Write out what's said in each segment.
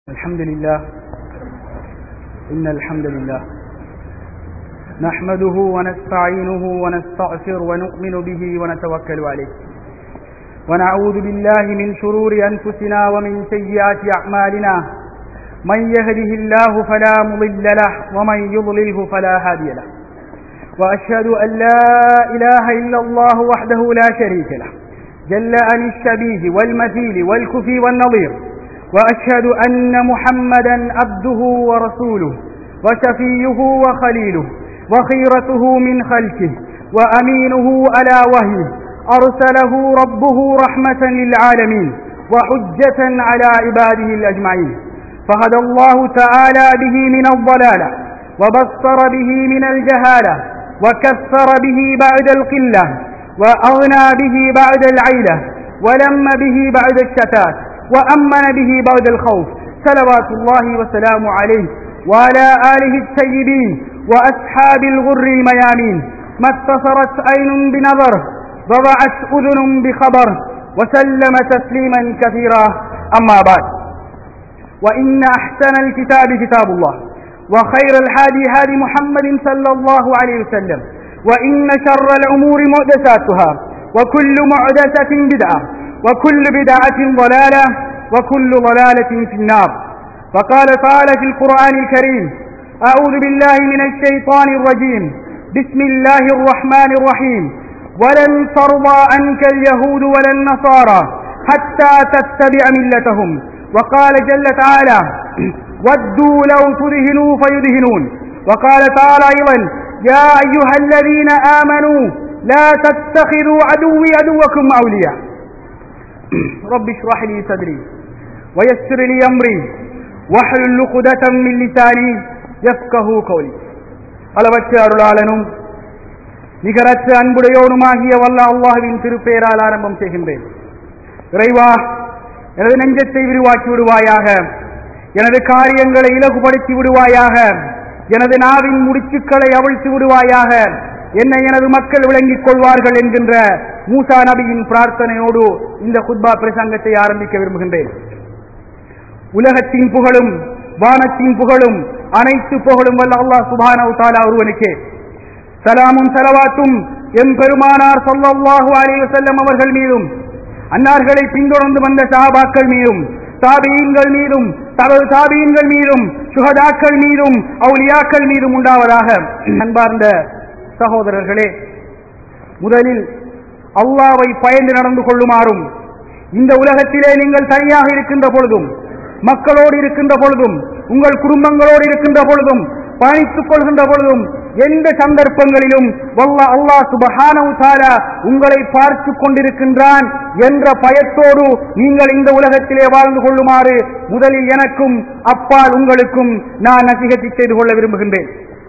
الحمد لله إن الحمد لله نحمده ونستعينه ونستغفر ونؤمن به ونتوكل عليه ونعوذ بالله من شرور أنفسنا ومن سيئات أعمالنا من يهده الله فلا مضل له ومن يضلله فلا هادي له وأشهد أن لا إله إلا الله وحده لا شريك له جل عن الشبيه والمثيل والكفي والنظير وأشهد أن محمدا عبده ورسوله وشفيه وخليله وخيرته من خلقه وأمينه على وهيه أرسله ربه رحمة للعالمين وحجة على عباده الأجمعين فهدى الله تعالى به من الضلالة وبصر به من الجهالة وكثر به بعد القلة وأغنى به بعد العيلة ولم به بعد الشتات وأمن به بعد الخوف صلوات الله وسلامه عليه وعلى آله الطيبين وأصحاب الغر الميامين ما اتصرت عين بنظر وضعت أذن بخبر وسلم تسليما كثيرا أما بعد وإن أحسن الكتاب كتاب الله وخير الهادي هادي محمد صلى الله عليه وسلم وإن شر الأمور محدثاتها وكل محدثة بدعة وكل بدعة ضلالة وكل ضلالة في النار فقال تعالى في القرآن الكريم أعوذ بالله من الشيطان الرجيم بسم الله الرحمن الرحيم ولن ترضى عنك اليهود ولا النصارى حتى تتبع ملتهم وقال جل تعالى ودوا لو تدهنوا فيدهنون وقال تعالى أيضا يا أيها الذين آمنوا لا تتخذوا عدوي عدوكم أولياء رب اشرح لي صدري ويسر لي أمري واحلل عقدة من لساني يفقه قولي அளவற்ற அருளாளனும் நிகரற்ற அன்புடையோனுமாகிய வல்ல அல்லாஹுவின் திருப்பெயரால் ஆரம்பம் செய்கின்றேன் இறைவா எனது நெஞ்சத்தை விரிவாக்கி விடுவாயாக எனது காரியங்களை இலகுபடுத்தி விடுவாயாக எனது நாவின் முடிச்சுக்களை அவிழ்த்து விடுவாயாக என்னை எனது மக்கள் விளங்கிக் கொள்வார்கள் என்கின்ற மூசா நபியின் பிரார்த்தனையோடு இந்த குத்பா பிரசங்கத்தை ஆரம்பிக்க விரும்புகின்றேன் உலகத்தின் புகழும் வானத்தின் புகழும் அனைத்து புகழும் வல்ல அல்லாஹ் சுபானவு தாலா ஒருவனுக்கே சலாமும் சலவாத்தும் எம் பெருமானார் சொல்லல்லாஹு அலைஹி வஸல்லம் அவர்கள் மீதும் அன்னார்களை பின்தொடர்ந்து வந்த சஹாபாக்கள் மீதும் தாபியீன்கள் மீதும் தவறு தாபியீன்கள் மீதும் சுகதாக்கள் மீதும் அவுலியாக்கள் மீதும் உண்டாவதாக அன்பார்ந்த சகோதரர்களே முதலில் அல்லாவை பயந்து நடந்து கொள்ளுமாறும் இந்த உலகத்திலே நீங்கள் தனியாக இருக்கின்ற பொழுதும் மக்களோடு இருக்கின்ற பொழுதும் உங்கள் குடும்பங்களோடு இருக்கின்ற பொழுதும் பயணித்துக் கொள்கின்ற பொழுதும் எந்த சந்தர்ப்பங்களிலும் வல்ல அல்லாஹ் சுபஹானவு தாலா உங்களை பார்த்து கொண்டிருக்கின்றான் என்ற பயத்தோடு நீங்கள் இந்த உலகத்திலே வாழ்ந்து கொள்ளுமாறு முதலில் எனக்கும் அப்பால் உங்களுக்கும் நான் நசிகத்தை செய்து கொள்ள விரும்புகின்றேன்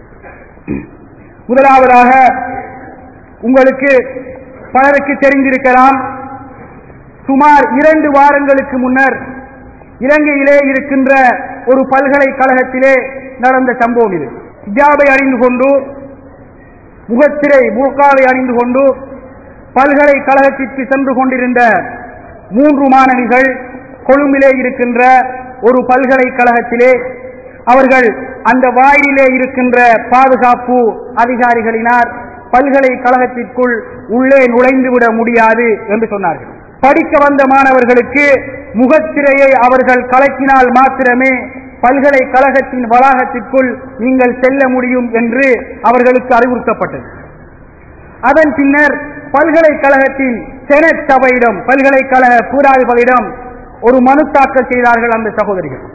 முதலாவதாக உங்களுக்கு பலருக்கு தெரிந்திருக்கலாம் சுமார் இரண்டு வாரங்களுக்கு முன்னர் இலங்கையிலே இருக்கின்ற ஒரு பல்கலைக்கழகத்திலே நடந்த சம்பவம் இது ஹிஜாபை அணிந்து கொண்டு முகத்திரை மூக்காவை அணிந்து கொண்டு பல்கலைக்கழகத்திற்கு சென்று கொண்டிருந்த மூன்று மாணவிகள் கொழும்பிலே இருக்கின்ற ஒரு பல்கலைக்கழகத்திலே அவர்கள் அந்த வாயிலே இருக்கின்ற பாதுகாப்பு அதிகாரிகளினார் பல்கலைக்கழகத்திற்குள் உள்ளே நுழைந்துவிட முடியாது என்று சொன்னார்கள் படிக்க வந்த மாணவர்களுக்கு முகத்திரையை அவர்கள் கலக்கினால் மாத்திரமே பல்கலைக்கழகத்தின் வளாகத்திற்குள் நீங்கள் செல்ல முடியும் என்று அவர்களுக்கு அறிவுறுத்தப்பட்டது அதன் பின்னர் பல்கலைக்கழகத்தின் செனட் சபையிடம் பல்கலைக்கழக பூராதிபதியிடம் ஒரு மனு தாக்கல் செய்தார்கள் அந்த சகோதரிகள்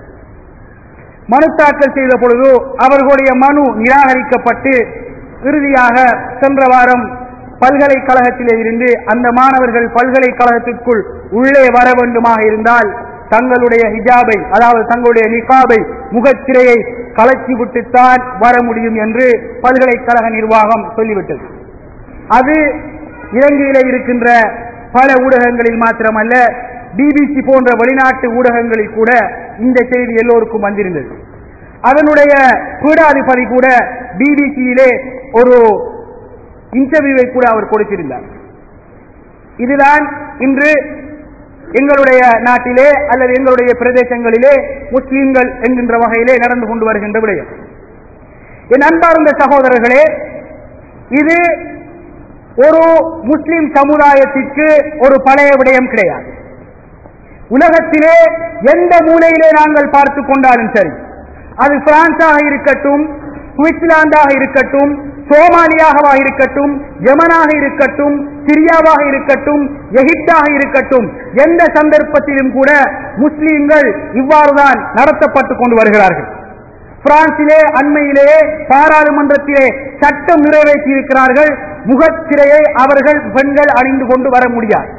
மனு தாக்கல் செய்த பொழுது அவர்களுடைய மனு நிராகரிக்கப்பட்டு இறுதியாக சென்ற வாரம் பல்கலைக்கழகத்திலே இருந்து அந்த மாணவர்கள் பல்கலைக்கழகத்திற்குள் உள்ளே வர வேண்டுமாக இருந்தால் தங்களுடைய ஹிஜாபை அதாவது தங்களுடைய நிகாபை முகச்சிறையை கலச்சி விட்டுத்தான் வர முடியும் என்று பல்கலைக்கழக நிர்வாகம் சொல்லிவிட்டது அது இலங்கையிலே இருக்கின்ற பல ஊடகங்களில் மாத்திரமல்ல பிபிசி போன்ற வெளிநாட்டு ஊடகங்களில் கூட இந்த செய்தி எல்லோருக்கும் வந்திருந்தது அதனுடைய பீடாதிபதி கூட பிபிசியிலே ஒரு இன்டர்வியூவை கூட அவர் கொடுத்திருந்தார் இதுதான் இன்று எங்களுடைய நாட்டிலே அல்லது எங்களுடைய பிரதேசங்களிலே முஸ்லிம்கள் என்கின்ற வகையிலே நடந்து கொண்டு வருகின்ற விடயம் என் அன்பார்ந்த சகோதரர்களே இது ஒரு முஸ்லிம் சமுதாயத்திற்கு ஒரு பழைய விடயம் கிடையாது உலகத்திலே எந்த மூலையிலே நாங்கள் பார்த்து கொண்டாலும் சரி அது பிரான்ஸாக இருக்கட்டும் சுவிட்சர்லாந்தாக இருக்கட்டும் சோமாலியாகவா இருக்கட்டும் யமனாக இருக்கட்டும் சிரியாவாக இருக்கட்டும் எகிப்டாக இருக்கட்டும் எந்த சந்தர்ப்பத்திலும் கூட முஸ்லீம்கள் இவ்வாறுதான் நடத்தப்பட்டுக் கொண்டு வருகிறார்கள் பிரான்சிலே அண்மையிலே பாராளுமன்றத்திலே சட்டம் நிறைவேற்றி இருக்கிறார்கள் முகச்சிறையை அவர்கள் பெண்கள் அணிந்து கொண்டு வர முடியாது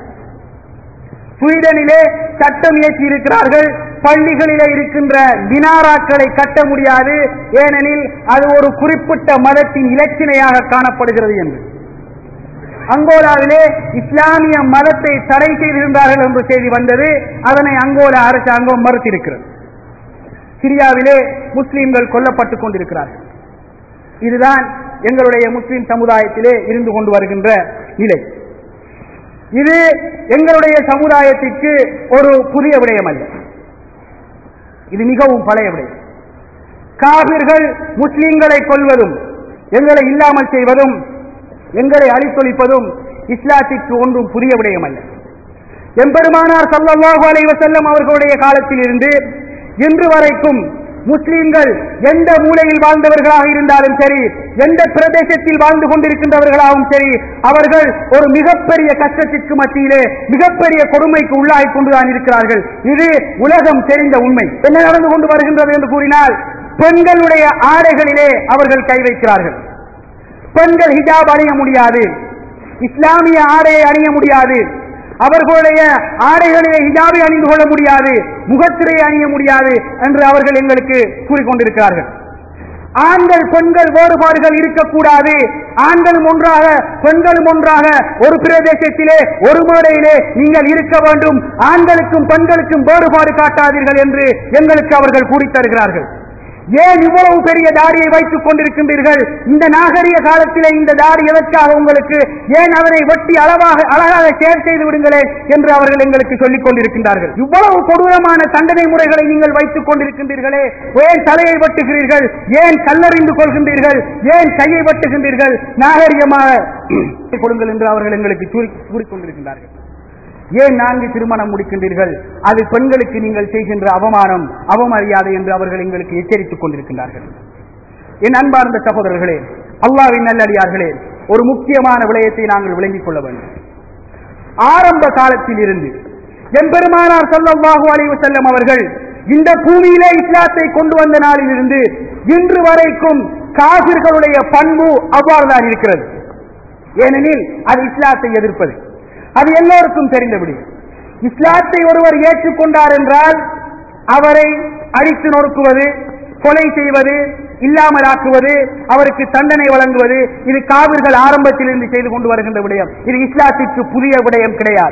ஸ்வீடனிலே சட்டம் இயற்றி இருக்கிறார்கள் பள்ளிகளிலே இருக்கின்ற மினாராக்களை கட்ட முடியாது ஏனெனில் அது ஒரு குறிப்பிட்ட மதத்தின் இலச்சினையாக காணப்படுகிறது என்று அங்கோலாவிலே இஸ்லாமிய மதத்தை தடை செய்திருந்தார்கள் என்று செய்தி வந்தது அதனை அங்கோலா அரசாங்கம் மறுத்திருக்கிறது சிரியாவிலே முஸ்லீம்கள் கொல்லப்பட்டுக் கொண்டிருக்கிறார்கள் இதுதான் எங்களுடைய முஸ்லிம் சமுதாயத்திலே இருந்து கொண்டு வருகின்ற நிலை இது எங்களுடைய சமுதாயத்திற்கு ஒரு புதிய விடயம் அல்ல இது மிகவும் பழைய விடயம் காபிர்கள் முஸ்லிம்களை கொல்வதும் எங்களை இல்லாமல் செய்வதும் எங்களை அழித்தொழிப்பதும் இஸ்லாத்திற்கு ஒன்றும் புதிய விடயம் அல்ல எம்பெருமானார் சல்லல்லாஹு அலைஹி வஸல்லம் அவர்களுடைய காலத்தில் இருந்து இன்று வரைக்கும் முஸ்லிம்கள் எந்த மூலையில் வாழ்ந்தவர்களாக இருந்தாலும் சரி எந்த பிரதேசத்தில் வாழ்ந்து கொண்டிருக்கின்றவர்களாகவும் சரி அவர்கள் ஒரு மிகப்பெரிய கஷ்டத்திற்கு மத்தியிலே மிகப்பெரிய கொடுமைக்கு உள்ளாகிக் கொண்டுதான் இருக்கிறார்கள் இது உலகம் தெரிந்த உண்மை என்ன நடந்து கொண்டு வருகின்றது என்று கூறினால் பெண்களுடைய ஆடைகளிலே அவர்கள் கை வைக்கிறார்கள் பெண்கள் ஹிஜாப் அணிய முடியாது இஸ்லாமிய ஆடையை அணிய முடியாது அவர்களுடைய ஆடைகளிலே ஹிஜாபை அணிந்து கொள்ள முடியாது முகத்திரையை அணிய முடியாது என்று அவர்கள் எங்களுக்கு கூறிக்கொண்டிருக்கிறார்கள் ஆண்கள் பெண்கள் வேறுபாடுகள் இருக்கக்கூடாது ஆண்களும் ஒன்றாக பெண்களும் ஒன்றாக ஒரு பிரதேசத்திலே ஒரு மேடையிலே நீங்கள் இருக்க வேண்டும் ஆண்களுக்கும் பெண்களுக்கும் வேறுபாடு காட்டாதீர்கள் என்று எங்களுக்கு அவர்கள் கூறித் தருகிறார்கள் ஏன் இவ்வளவு பெரிய தாடியை வைத்துக் கொண்டிருக்கின்றீர்கள் இந்த நாகரிக காலத்திலே இந்த தாடி எதற்காக உங்களுக்கு ஏன் அதனை வெட்டி அளவாக அழகாக சேர் செய்து விடுங்களேன் என்று அவர்கள் எங்களுக்கு சொல்லிக் கொண்டிருக்கின்றார்கள் இவ்வளவு கொடூரமான தண்டனை முறைகளை நீங்கள் வைத்துக் கொண்டிருக்கின்றீர்களே ஏன் தலையை வெட்டுகிறீர்கள் ஏன் கல்லறிந்து கொள்கின்றீர்கள் ஏன் கையை வெட்டுகின்றீர்கள் நாகரிகமாக கொடுங்கள் என்று அவர்கள் எங்களுக்கு கூறி- கூறிக்கொண்டிருக்கின்றார்கள் ஏன் நான்கு திருமணம் முடிக்கின்றீர்கள் அது பெண்களுக்கு நீங்கள் செய்கின்ற அவமானம் அவமரியாதை என்று அவர்கள் எங்களுக்கு எச்சரித்துக் கொண்டிருக்கின்றார்கள் என் அன்பார்ந்த சகோதரர்களே அல்லாவின் நல்லடியார்களே ஒரு முக்கியமான விடயத்தை நாங்கள் விளங்கிக் கொள்ள வேண்டும் ஆரம்ப காலத்தில் இருந்து எம்பெருமானார் ஸல்லல்லாஹு அலைஹி வஸல்லம் அவர்கள் இந்த பூமியிலே இஸ்லாத்தை கொண்டு வந்த நாளிலிருந்து இன்று வரைக்கும் காபிர்களுடைய பண்பு அவ்வாறுதான் இருக்கிறது ஏனெனில் அது இஸ்லாத்தை எதிர்ப்பது அது எல்லோருக்கும் தெரிந்தபடி இஸ்லாத்தை ஒருவர் ஏற்றுக்கொண்டார் என்றால் அவரை அடித்து நொறுக்குவது கொலை செய்வது இல்லாமலாக்குவது அவருக்கு தண்டனை வழங்குவது இது காவிர்கள் ஆரம்பத்திலிருந்து செய்து கொண்டு வருகின்ற விடயம் இது இஸ்லாத்திற்கு புதிய விடயம் கிடையாது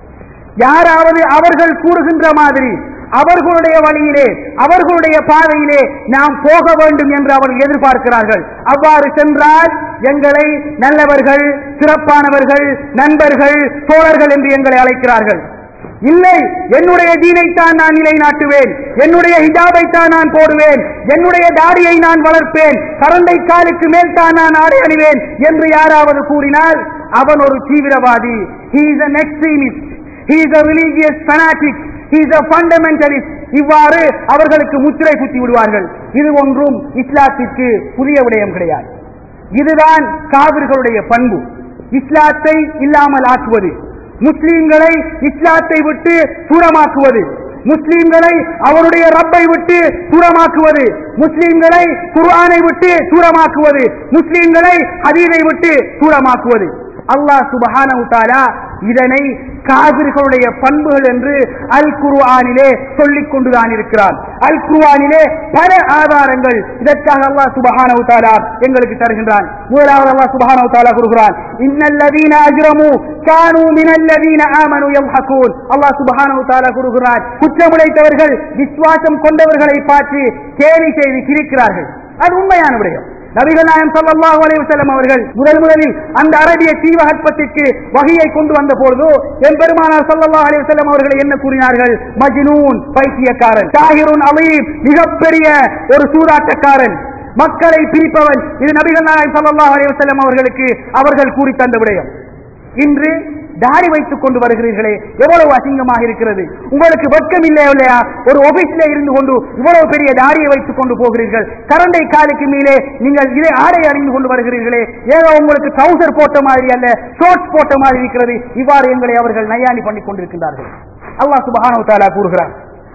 யாராவது அவர்கள் கூறுகின்ற மாதிரி அவர்களுடைய வழியிலே அவர்களுடைய பாதையிலே நாம் போக வேண்டும் என்று அவர்கள் எதிர்பார்க்கிறார்கள் அவ்வாறு சென்றால் எங்களை நல்லவர்கள் சிறப்பானவர்கள் நண்பர்கள் தோழர்கள் என்று எங்களை அழைக்கிறார்கள் இல்லை என்னுடைய தீனைத்தான் நான் நிலைநாட்டுவேன் என்னுடைய ஹிஜாபைத்தான் நான் போடுவேன் என்னுடைய தாடியை நான் வளர்ப்பேன் கரண்டை காலுக்கு மேல் தான் நான் ஆடை அணிவேன் என்று யாராவது கூறினால் அவன் ஒரு தீவிரவாதி he is an extremist he is a religious fanatic he is a fundamentalist இவ்வாறு அவர்களுக்கு முத்திரை குத்தி விடுவார்கள் இது ஒன்றும் இஸ்லாத்திற்கு புதிய விடயம் கிடையாது இதுதான் காவிர்களுடைய பண்பு இஸ்லாத்தை இல்லாமல் ஆக்குவது முஸ்லீம்களை இஸ்லாத்தை விட்டு தூரமாக்குவது முஸ்லீம்களை அவருடைய ரப்பை விட்டு தூரமாக்குவது முஸ்லீம்களை குர்ஆனை விட்டு தூரமாக்குவது முஸ்லீம்களை ஹதீதை விட்டு தூரமாக்குவது அல்லாஹ் சுபஹானஹு தஆலா இதனை காவிர்களுடைய பண்புகள் என்று அல் குர்ஆனிலே சொல்லிக் கொண்டுதான் இருக்கிறார் அல் குர்ஆனிலே பல ஆதாரங்கள் இதற்காக அல்லாஹ் சுபஹானஹு தஆலா எங்களுக்கு தருகின்றான் முதலாவது அல்லாஹ் சுபஹானஹு தஆலா கூறுகிறான் இன்னல்லதீன அஜ்ரமு கானூ மினல்லதீன ஆமனு யம்ஹகூன் அல்லாஹ் சுபஹானஹு தஆலா கூறுகிறார் குற்றமுடைத்தவர்கள் விசுவாசம் கொண்டவர்களை பார்த்து கேலி செய்து சிரிக்கிறார்கள் அது உண்மையான விடயம் நபிகள் நாயம் ஸல்லல்லாஹு அலைஹி வஸல்லம் அவர்கள் முதல் முதலில் அந்த அரபிய தீவகற்பத்திற்கு வகையை கொண்டு வந்த பொழுது எம்பெருமானார் ஸல்லல்லாஹு அலைஹி வஸல்லம் அவர்கள் என்ன கூறினார்கள் மஜ்னூன் பைத்தியக்காரன் தாகிருன் அலீம் மிகப்பெரிய ஒரு சூதாட்டக்காரன் மக்களை பிரிப்பவன் இது நபிகள் நாயகம் ஸல்லல்லாஹு அலைஹி வஸல்லம் அவர்களுக்கு அவர்கள் கூறி தந்த விடயம் இன்று தாடி வைத்துக் கொண்டு வருகிறீர்களே எவ்வளவு அசிங்கமாக இருக்கிறது உங்களுக்கு வெட்கம் இல்லையா இல்லையா ஒரு ஆபீஸ்ல இருந்து கொண்டு இவ்வளவு பெரிய தாடியை வைத்துக் கொண்டு போகிறீர்கள் கரண்டை காலுக்கு மேலே நீங்கள் இதை ஆடை அணிந்து கொண்டு வருகிறீர்களே ஏதோ உங்களுக்கு ட்ரௌசர் போட்ட மாதிரி அல்ல ஷோர்ட்ஸ் போட்ட மாதிரி இருக்கிறது இவ்வாறு எங்களை அவர்கள் நையாண்டி பண்ணிக் கொண்டிருக்கின்றார்கள் அல்லாஹ் சுப்ஹானஹு வ தஆலா கூறுகிறார்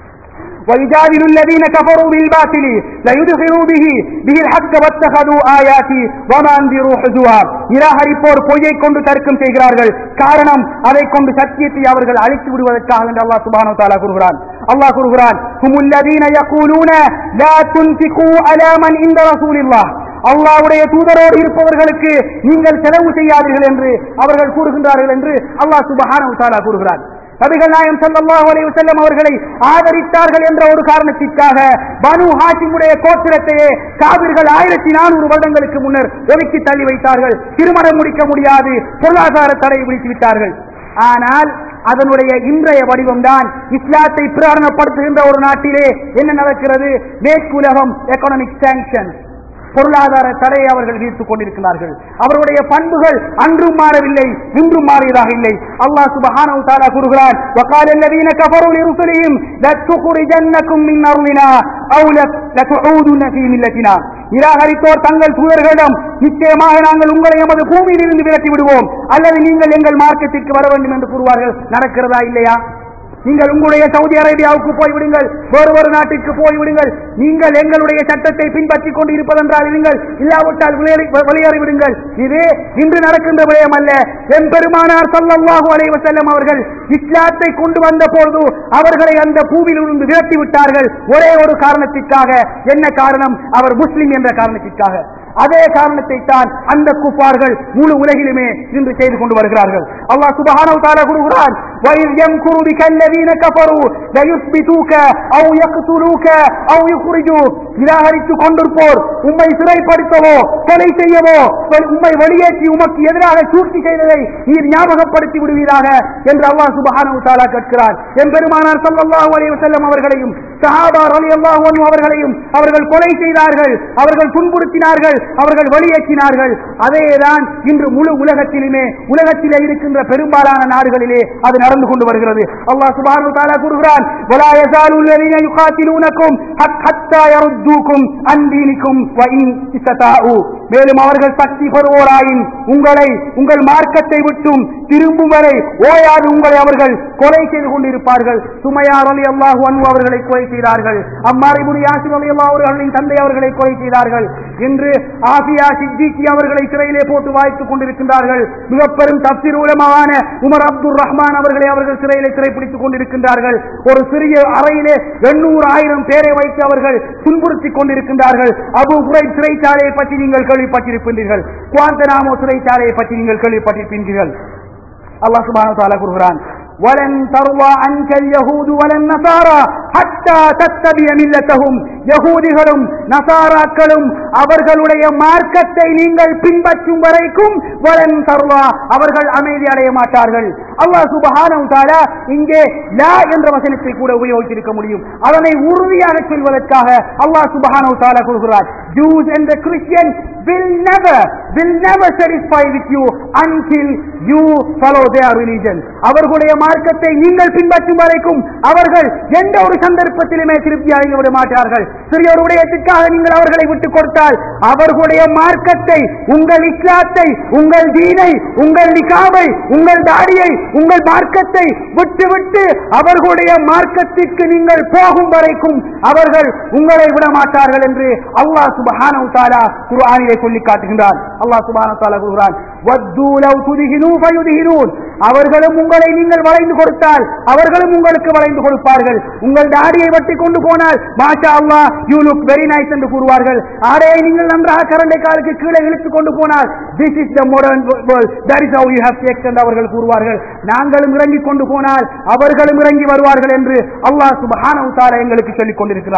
ويجادل الذين كفروا بالباطل ليدخلوا به به الحق واتخذوا آياتي وما انذروا حزوا நிராகரிப்போர் பொய்யை கொண்டு தர்க்கம் செய்கிறார்கள் காரணம் அதை கொண்டு சத்தியத்தை அவர்கள் அழித்து விடுவதற்காக என்று அல்லாஹ் சுப்ஹானஹு வ தஆலா கூறுகிறான் அல்லாஹ் கூறுகிறான் هم الذين يقولون لا تنفقوا على من عند رسول الله அல்லாஹ்வுடைய தூதரோடு இருப்பவர்களுக்கு நீங்கள் செலவு செய்யாதீர்கள் என்று அவர்கள் கூறுகின்றார்கள் என்று அல்லாஹ் சுப்ஹானஹு வ தஆலா கூறுகிறான் நபிகள் நாயம் ஸல்லல்லாஹு அலைஹி வஸல்லம் அவர்களை ஆதரித்தார்கள் என்ற ஒரு காரணத்திற்காக பனு ஹாஷிமுடைய கோத்திரத்தையே காவிர்கள் ஆயிரத்தி நானூறு வருடங்களுக்கு முன்னர் ஒதுக்கி தள்ளி வைத்தார்கள் திருமணம் முடிக்க முடியாது பொருளாதார தடை விதித்து விட்டார்கள் ஆனால் அதனுடைய இன்றைய வடிவம்தான் இஸ்லாத்தை பிரகடனப்படுத்துகின்ற ஒரு நாட்டிலே என்ன நடக்கிறது மேற்குலகம் எக்கனாமிக் சாங்ஷன் பொருளாதார தடையை அவர்கள் வீர்த்துக் கொண்டிருக்கிறார்கள் அவருடைய பண்புகள் அன்றும் மாறவில்லை இன்றும் மாறியதாக இல்லை அல்லாஹ் சுபஹானஹு தஆலா கூறுகிறார் وقال الذين كفروا لرسلهم لتخرجنكم من ارضنا او لتعودن في ملتنا நிராகரித்தோர் தங்கள் தூதர்களிடம் நிச்சயமாக நாங்கள் உங்களை எமது பூமியில் இருந்து விரட்டி விடுவோம் அல்லது நீங்கள் எங்கள் மார்க்கத்திற்கு வர வேண்டும் என்று கூறுவார்கள் நடக்கிறதா இல்லையா நீங்கள் உங்களுடைய சவுதி அரேபியாவுக்கு போய்விடுங்கள் வேறு ஒரு நாட்டிற்கு போய்விடுங்கள் நீங்கள் எங்களுடைய சட்டத்தை பின்பற்றிக் கொண்டு இருப்பதென்றால் இருங்கள் இல்லாவிட்டால் வெளியேறி வெளியேறிவிடுங்கள் இது இன்று நடக்கின்ற விடயம் அல்ல எம்பெருமானார் ஸல்லல்லாஹு அலைஹி வஸல்லம் அவர்கள் இஸ்லாத்தை கொண்டு வந்த பொழுது அவர்களை அந்த பூவில் இருந்து விரட்டி விட்டார்கள் ஒரே ஒரு காரணத்திற்காக என்ன காரணம் அவர் முஸ்லிம் என்ற காரணத்திற்காக அதே காரணத்தை தான் அந்த குப்பார்கள் முழு உலகிலுமே இன்று செய்து கொண்டு வருகிறார்கள் அல்லாஹ் சுபஹானஹு வ தஆலா கூறுகிறான் وَإِذْ يَمْكُرُ بِكَ الَّذِينَ كَفَرُوا لَيُثْبِتُوكَ أَوْ يَقْتُلُوكَ أَوْ يُخْرِجُوكَ நிராகரித்துக் கொண்டிருப்போர் உம்மை சிறைப்படுத்தவோ கொலை செய்யவோ உம்மை வெளியேற்றி உமக்கு எதிராக சூழ்ச்சி செய்ததை நீர் ஞாபகப்படுத்தி விடுவீராக என்று அல்லாஹ் சுபஹானஹு வ தஆலா கேட்கிறார் எம்பெருமானார் ஸல்லல்லாஹு அலைஹி வஸல்லம் அவர்களையும் சஹாபா ரலியல்லாஹு அன்ஹு அவர்களையும் அவர்கள் கொலை செய்தார்கள் அவர்கள் துன்புறுத்தினார்கள் அவர்கள் வெளியேற்றினார்கள் அதேதான் இன்று முழு உலகத்திலுமே உலகத்திலே இருக்கின்ற பெரும்பாலான நாடுகளிலே அது நடந்து கொண்டு வருகிறது அல்லாஹ் சுப்ஹானஹு வ தஆலா கூறுகிறான் வலா யஸாலு அல்லதீன யுகாத்திலூனக்கும் ஹத்தா யருத்துக்கும் அன் தீனிக்கும் வ இன் இஸ்ததாஉ மேலும் அவர்கள் சக்தி பெறுவோராயின் உங்களை உங்கள் மார்க்கத்தை விட்டும் திரும்பும் வரை ஓயாது உங்களை அவர்கள் கொலை செய்து கொண்டிருப்பார்கள் சுமையார் அலி அல்லாஹு அன்பு அவர்களை கொலை செய்தார்கள் அம்மாரி முடி யாசிம் அலி அல்லாஹ் அவர்களின் தந்தை அவர்களை கொலை செய்தார்கள் இன்று ஆசியா சித்திகி அவர்களை சிறையிலே போட்டு வாய்த்துக் கொண்டிருக்கின்றார்கள் மிக பெரும் தப்சீர் உலமாவான உமர் அப்துல் ரஹ்மான் அவர்களை அவர்கள் சிறையிலே சிறைப்பிடித்துக் கொண்டிருக்கின்றார்கள் ஒரு சிறிய அறையிலே எண்ணூறு ஆயிரம் பேரை வைத்து அவர்கள் துன்புறுத்திக் கொண்டிருக்கின்றார்கள் அபு குரை சிறைச்சாலையை பற்றி நீங்கள் கேள்விப்பட்டிருக்கின்றீர்கள் குவாந்தனாமோ சிறைச்சாலையை பற்றி நீங்கள் கேள்விப்பட்டிருக்கின்றீர்கள் அல்லாஹ் சுப்ஹானஹு வ தஆலா கூறுகிறான் ولن ترضى عنك اليهود ولا النصارى حتى تتبع ملتهم யகூதிகளும் நசாராக்களும் அவர்களுடைய மார்க்கத்தை நீங்கள் பின்பற்றும் வரைக்கும் வலன் தருவா அவர்கள் அமைதி அடைய மாட்டார்கள் அல்லாஹ் சுபஹானஹு தஆலா இங்கே லா என்ற வசனத்தை கூட உபயோகித்திருக்க முடியும் அதனை உறுதியாக சொல்வதற்காக அல்லாஹ் சுபஹானஹு தஆலா கூறுகிறார் Jews and the Christians will never will never satisfy with you until you follow their religion அவர்களுடைய மார்க்கத்தை நீங்கள் பின்பற்றும் வரைக்கும் அவர்கள் எந்த ஒரு சந்தர்ப்பத்திலுமே திருப்தி அடைந்து விட மாட்டார்கள் சிறிய ஒரு விடயத்திற்காக நீங்கள் அவர்களை விட்டுக் கொடுத்தால் அவர்களுடைய மார்க்கத்தை உங்கள் இஸ்லாத்தை உங்கள் தீனை உங்கள் நிகாவை உங்கள் தாடியை உங்கள் மார்க்கத்தை விட்டு விட்டு அவர்களுடைய மார்க்கத்திற்கு நீங்கள் போகும் வரைக்கும் அவர்கள் உங்களை விட மாட்டார்கள் என்று அல்லாஹ் சுபஹானஹு தஆலா குர்ஆனிலே சொல்லி காட்டுகின்றான் அல்லாஹ் சுபஹானஹு தஆலா கூறுகிறான் வத்து லவ் துதிஹினு ஃபயுதிஹினூன் அவர்களும் உங்களை நீங்கள் வளைந்து கொடுத்தால் அவர்களும் உங்களுக்கு வளைந்து கொடுப்பார்கள் உங்கள் தாடியை வெட்டி கொண்டு போனால் மாஷா அல்லாஹ் யூ லுக் வெரி நைஸ் என்று கூறுவார்கள் ஆடையை நீங்கள் நன்றாக கரண்டை காலுக்கு கீழே இழுத்துக் கொண்டு போனால் this is the modern world that is how you have take என்று அவர்கள் கூறுவார்கள் நாங்களும் இறங்கி கொண்டு போனால் அவர்களும் இறங்கி வருவார்கள் என்று அல்லாஹ் சுப்ஹானஹு தஆலா எங்களுக்கு சொல்லிக் கொண்டிருக்கிறான்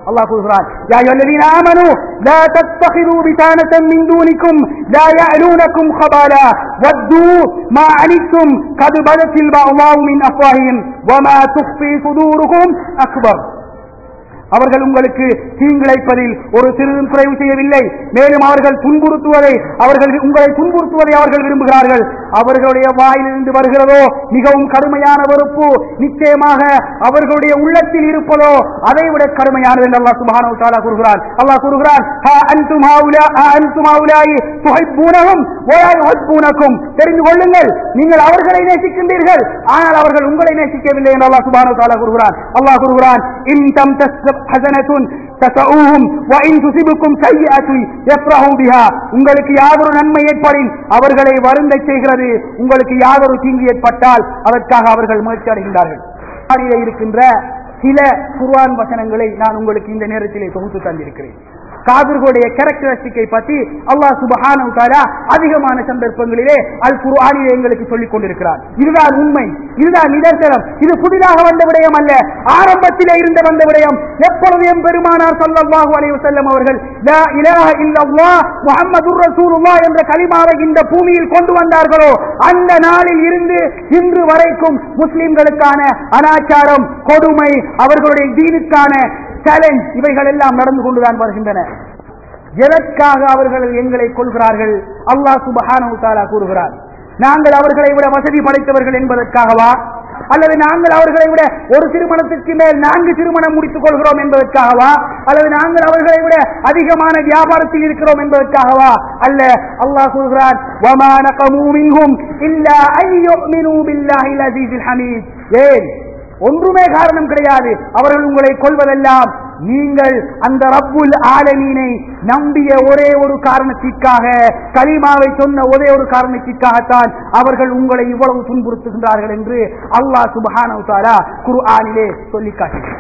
அல்லாஹ் கூறுகிறான் யா அய்யுஹல்லதீன ஆமனூ லா தத்தகிது பிதானத்தன் மின் தூனிக்கும் லா يألونكم خبالا ودوا ما عنتم قد بدت البغضاء من أفواههم وما تخفي صدورهم أكبر அவர்கள் உங்களுக்கு தீங்கிழைப்பதில் ஒரு சிறிதும் குறைவு செய்யவில்லை மேலும் அவர்கள் துன்புறுத்துவதை அவர்கள் உங்களை துன்புறுத்துவதை அவர்கள் விரும்புகிறார்கள் அவர்களுடைய வாயிலிருந்து வருகிறதோ மிகவும் கடுமையான வெறுப்பு நிச்சயமாக அவர்களுடைய உள்ளத்தில் இருப்பதோ அதை விட கடுமையானது என்று அல்லாஹ் சுப்ஹானஹு வ தஆலா கூறுகிறார் அல்லாஹ் கூறுகிறார் ஹா அன்தும் ஹாஉலா ஹா அன்தும் ஹாஉலாயி துஹிப்பூனஹும் வ லா யுஹிப்பூனக்கும் தெரிந்து கொள்ளுங்கள் நீங்கள் அவர்களை நேசிக்கின்றீர்கள் ஆனால் அவர்கள் உங்களை நேசிக்கவில்லை என்று அல்லாஹ் சுப்ஹானஹு வ தஆலா கூறுகிறார் அல்லாஹ் கூறுகிறான் இன் தம் தஸ்ப حسنة تسؤوهم وإن تصبكم سيئة يفرحوا بها உங்களுக்கு யாதொரு நன்மை ஏற்படின் அவர்களை வருந்தச் செய்கிறது உங்களுக்கு யாதொரு தீங்கு ஏற்பட்டால் அதற்காக அவர்கள் முயற்சி அடைகின்றார்கள் அதிலே இருக்கின்ற சில குர்ஆன் வசனங்களை நான் உங்களுக்கு இந்த நேரத்திலே தொகுத்து தந்திருக்கிறேன் காவிர்களுடைய கேரக்டரிஸ்டிக்கை பற்றி அல்லாஹ் சுபஹானஹு தஆலா அதிகமான சந்தர்ப்பங்களிலே அல் குர்ஆனிலே எங்களுக்கு சொல்லிக் கொண்டிருக்கிறார் இதுதான் உண்மை இதுதான் நிதர்சனம் இது புதிதாக வந்த விடயம் அல்ல ஆரம்பத்திலே இருந்த வந்த விடயம் எப்பொழுது எம் பெருமானார் ஸல்லல்லாஹு அலைஹி வஸல்லம் அவர்கள் லா இலாஹ இல்லல்லாஹ் முஹம்மதுர் ரசூலுல்லாஹ் என்ற கலிமாவை இந்த பூமியில் கொண்டு வந்தார்களோ அந்த நாளில் இருந்து இன்று வரைக்கும் முஸ்லிம்களுக்கான அனாச்சாரம் கொடுமை அவர்களுடைய தீனுக்கான சேலஞ்ச் இவைகள் எல்லாம் நடந்து கொண்டுதான் வருகின்றன எதற்காக அவர்கள் எங்களை கொள்கிறார்கள் அல்லாஹ் சுபஹானஹு தஆலா கூறுகிறார் நாங்கள் அவர்களை விட வசதி படைத்தவர்கள் என்பதற்காகவா அல்லது நாங்கள் அவர்களை விட ஒரு திருமணத்திற்கு மேல் நான்கு திருமணம் முடித்துக் கொள்கிறோம் என்பதற்காகவா அல்லது நாங்கள் அவர்களை விட அதிகமான வியாபாரத்தில் இருக்கிறோம் என்பதற்காகவா அல்ல அல்லாஹ் கூறுகிறான் வமா நகமூ மின்ஹும் இல்லா அன் யுமினூ பில்லாஹில் அஸீஸில் ஹமீத் ஏன் ஒன்றுமே காரணம் கிடையாது அவர்கள் உங்களை கொள்வதெல்லாம் நீங்கள் அந்த ரப்புல் ஆலமீனை நம்பிய ஒரே ஒரு காரணத்திற்காக கலிமாவை சொன்ன ஒரே ஒரு காரணத்திற்காகத்தான் அவர்கள் உங்களை இவ்வளவு துன்புறுத்துகின்றார்கள் என்று அல்லாஹ் சுபஹானஹு தஆலா குர்ஆனிலே சொல்லி காட்டுகிறார்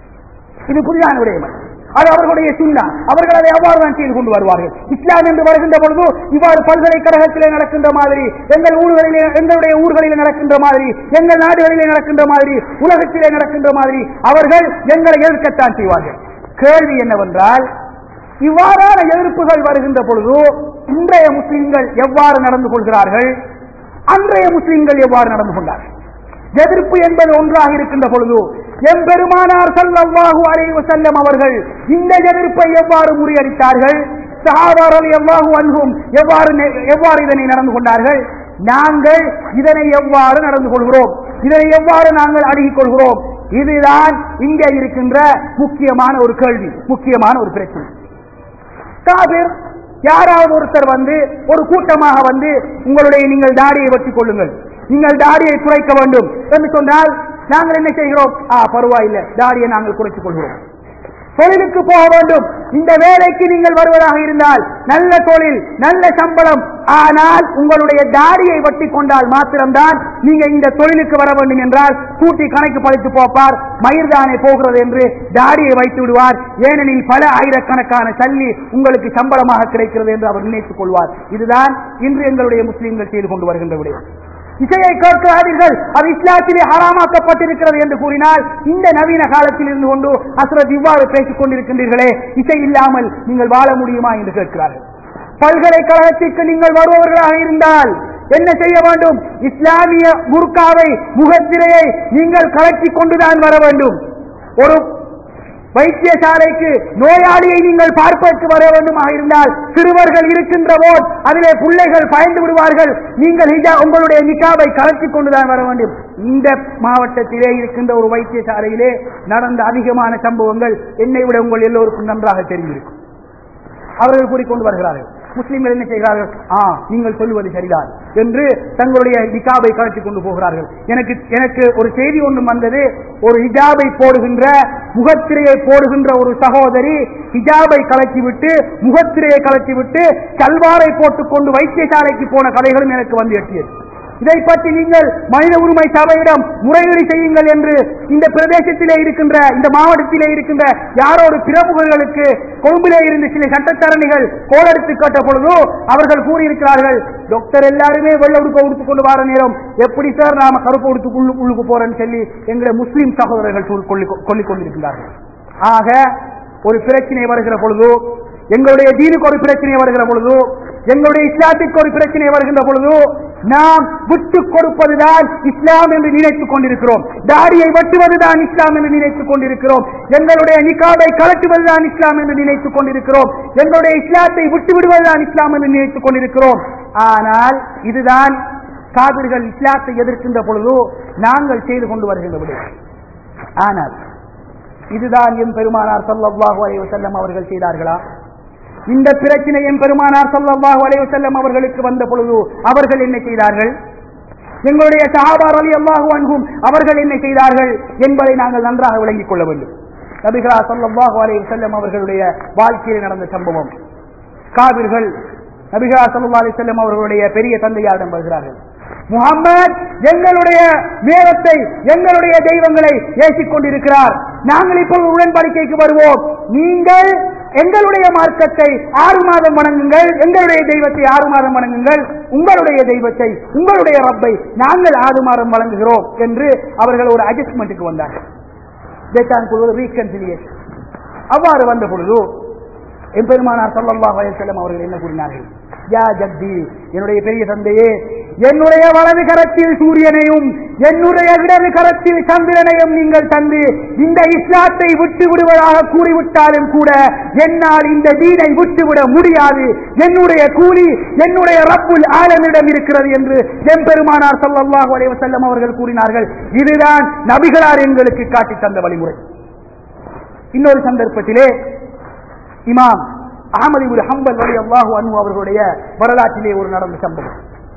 இது புதிதான விடயம் அல்ல. அது அவர்களுடைய சுண்ணா அவர்கள் அதை அவ்வாறு தான் செய்து கொண்டு வருவார்கள் இஸ்லாம் என்று வருகின்ற பொழுது இவ்வாறு பல்கலைக்கழகத்திலே நடக்கின்ற மாதிரி எங்கள் ஊர்களிலே எங்களுடைய ஊர்களிலே நடக்கின்ற மாதிரி எங்கள் நாடுகளிலே நடக்கின்ற மாதிரி உலகத்திலே நடக்கின்ற மாதிரி அவர்கள் எங்களை எதிர்க்கத்தான் செய்வார்கள் கேள்வி என்னவென்றால் இவ்வாறான எதிர்ப்புகள் வருகின்ற பொழுது இன்றைய முஸ்லிம்கள் எவ்வாறு நடந்து கொள்கிறார்கள் அன்றைய முஸ்லிம்கள் எவ்வாறு நடந்து கொண்டார்கள் எதிர்ப்பு என்பது ஒன்றாக இருக்கின்ற பொழுது எம்பெருமானார் ஸல்லல்லாஹு அலைஹி வஸல்லம் அவர்கள் இந்த எதிர்ப்பை எவ்வாறு முறியடித்தார்கள் சஹாபாரல் எவ்வாறு அன்ஹும் எவ்வாறு நெ- எவ்வாறு இதனை நடந்து கொண்டார்கள் நாங்கள் இதனை எவ்வாறு நடந்து கொள்கிறோம் இதனை எவ்வாறு நாங்கள் அணுகிக் கொள்கிறோம் இதுதான் இங்கே இருக்கின்ற முக்கியமான ஒரு கேள்வி முக்கியமான ஒரு பிரச்சனை காபிர் யாராவது ஒருத்தர் வந்து ஒரு கூட்டமாக வந்து உங்களுடைய நீங்கள் தாடியை வெட்டிக் கொள்ளுங்கள் நீங்கள் தாடியை குறைக்க வேண்டும் என்று சொன்னால் நாங்கள் என்ன செய்கிறோம் ஆ பரவாயில்லை தாடியை நாங்கள் குறைத்துக் கொள்கிறோம் தொழிலுக்கு போக வேண்டும் இந்த வேலைக்கு நீங்கள் வருவதாக இருந்தால் நல்ல தொழில் நல்ல சம்பளம் ஆனால் உங்களுடைய தாடியை வெட்டி கொண்டால் மாத்திரம்தான் நீங்க இந்த தொழிலுக்கு வர வேண்டும் என்றால் கூட்டி கணக்கு படித்து போப்பார் மயிர்தானே போகிறது என்று தாடியை வைத்து விடுவார் ஏனெனில் பல ஆயிரக்கணக்கான சல்லி உங்களுக்கு சம்பளமாக கிடைக்கிறது என்று அவர் நினைத்துக் கொள்வார் இதுதான் இன்று எங்களுடைய முஸ்லிம்கள் செய்து கொண்டு வருகின்ற விடயம் இசையை கேட்காதீர்கள் அது இஸ்லாத்திலே ஹராமாக்கப்பட்டிருக்கிறது என்று கூறினால் இந்த நவீன காலத்தில் இருந்து கொண்டு அசுரத் இவ்வாறு பேசிக் கொண்டிருக்கின்றீர்களே இசை இல்லாமல் நீங்கள் வாழ முடியுமா என்று கேட்கிறார்கள் பல்கலைக்கழகத்திற்கு நீங்கள் வருபவர்களாக இருந்தால் என்ன செய்ய வேண்டும் இஸ்லாமிய முர்காவை முகத்திரையை நீங்கள் கலக்கிக் கொண்டுதான் வர வேண்டும் ஒரு வைத்தியசாலைக்கு நோயாளியை நீங்கள் பார்ப்பதற்கு வர வேண்டுமாக இருந்தால் சிறுவர்கள் இருக்கின்ற போது அதிலே பிள்ளைகள் பயந்து விடுவார்கள் நீங்கள் ஹிஜா உங்களுடைய நிக்காவை கலத்திக் கொண்டுதான் வர வேண்டும் இந்த மாவட்டத்திலே இருக்கின்ற ஒரு வைத்தியசாலையிலே நடந்த அதிகமான சம்பவங்கள் என்னை விட உங்கள் எல்லோருக்கும் நன்றாக தெரிந்திருக்கும் அவர்கள் கூறிக்கொண்டு வருகிறார்கள் முஸ்லிம்கள் என்ன செய்கிறார்கள் ஆ நீங்கள் சொல்லுவது சரிதான் என்று தங்களுடைய நிகாபை கலத்திக் கொண்டு போகிறார்கள் எனக்கு எனக்கு ஒரு செய்தி ஒன்றும் வந்தது ஒரு ஹிஜாபை போடுகின்ற முகத்திரையை போடுகின்ற ஒரு சகோதரி ஹிஜாபை கலத்தி விட்டு முகத்திரையை கலத்தி விட்டு கல்வாரை போட்டுக்கொண்டு வைத்தியசாலைக்கு போன கதைகளும் எனக்கு வந்து எட்டியது இதை பற்றி நீங்கள் மனித உரிமை சபையிடம் முறையீடு செய்யுங்கள் என்று இந்த பிரதேசத்திலே இருக்கின்ற இந்த மாவட்டத்திலே இருக்கின்ற யாரோ ஒரு பிரமுகர்களுக்கு கொழும்பிலே இருந்து சில சட்டத்தரணிகள் கோலெடுத்து கேட்ட பொழுது அவர்கள் கூறியிருக்கிறார்கள் டாக்டர் எல்லாருமே வெள்ள உடுக்க உடுத்துக் கொண்டு வர நேரம் எப்படி சார் நாம கருப்பு உடுத்து உள்ளு- உள்ளுக்கு போறேன்னு சொல்லி எங்களை முஸ்லிம் சகோதரர்கள் சொல்- கொள்ளிக் கொ- சொல்லிக் கொண்டிருக்கிறார்கள் ஆக ஒரு பிரச்சனை வருகிற பொழுது எங்களுடைய தீனுக்கு ஒரு பிரச்சனை வருகிற பொழுது எங்களுடைய இஸ்லாத்திற்கு ஒரு பிரச்சனை வருகின்ற பொழுது நாம் விட்டு கொடுப்பதுதான் இஸ்லாம் என்று நினைத்துக் கொண்டிருக்கிறோம் தாடியை வெட்டுவதுதான் இஸ்லாம் என்று நினைத்துக் கொண்டிருக்கிறோம் எங்களுடைய நிக்காவை கலட்டுவதுதான் இஸ்லாம் என்று நினைத்துக் கொண்டிருக்கிறோம் எங்களுடைய இஸ்லாத்தை விட்டு விடுவதுதான் இஸ்லாம் என்று நினைத்துக் கொண்டிருக்கிறோம் ஆனால் இதுதான் காவிர்கள் இஸ்லாத்தை எதிர்க்கின்ற பொழுது நாங்கள் செய்து கொண்டு வருகின்ற விடயம் ஆனால் இதுதான் எம் பெருமானார் ஸல்லல்லாஹு அலைஹி வஸல்லம் அவர்கள் செய்தார்களா இந்த பிரச்சனை எம் பெருமானார் ஸல்லல்லாஹு அலைஹி வஸல்லம் அவர்களுக்கு வந்த பொழுது அவர்கள் என்ன செய்தார்கள் எங்களுடைய சஹாபார் அலி அல்லாஹு அன்ஹும் அவர்கள் என்ன செய்தார்கள் என்பதை நாங்கள் நன்றாக விளங்கிக் கொள்ள வேண்டும் நபிகளா ஸல்லல்லாஹு அலைஹி வஸல்லம் அவர்களுடைய வாழ்க்கையில் நடந்த சம்பவம் காவிர்கள் நபிகளா ஸல்லல்லாஹு அலைஹி வஸல்லம் அவர்களுடைய பெரிய தந்தையாரிடம் வருகிறார்கள் முகம்மது எங்களுடைய மேகத்தை எங்களுடைய தெய்வங்களை ஏசிக் கொண்டிருக்கிறார் நாங்கள் இப்போது உடன்படிக்கைக்கு வருவோம் நீங்கள் எங்களுடைய மார்க்கத்தை ஆறு மாதம் வணங்குங்கள் எங்களுடைய தெய்வத்தை ஆறு மாதம் வணங்குங்கள் உங்களுடைய தெய்வத்தை உங்களுடைய ரப்பை நாங்கள் ஆறு மாதம் வழங்குகிறோம் என்று அவர்கள் ஒரு அட்ஜஸ்ட்மெண்ட்டுக்கு வந்தார்கள் இதைத்தான் கூறுவது ரீகன்சிலியேஷன் அவ்வாறு வந்த பொழுது எம்பெருமானார் ஸல்லல்லாஹு அலைஹி வஸல்லம் அவர்கள் என்ன கூறினார்கள் யா ஜத்தி என்னுடைய பெரிய தந்தையே என்னுடைய வலது கரத்தில் சூரியனையும் என்னுடைய இடது கரத்தில் சந்திரனையும் நீங்கள் தந்து இந்த இஸ்லாத்தை விட்டு விடுவதாக கூறிவிட்டாலும் கூட என்னால் இந்த தீனை விட்டுவிட முடியாது என்னுடைய கூலி என்னுடைய ரப்புல் ஆலமிடம் இருக்கிறது என்று எம்பெருமானார் ஸல்லல்லாஹு அலைஹி வஸல்லம் அவர்கள் கூறினார்கள் இதுதான் நபிகளார் எங்களுக்கு காட்டி தந்த வழிமுறை இன்னொரு சந்தர்ப்பத்திலே இமாம் அகமது இப்னு ஹம்பல் வலி அல்லாஹு அன்ஹு அவர்களுடைய வரலாற்றிலே ஒரு நடந்த சம்பவம்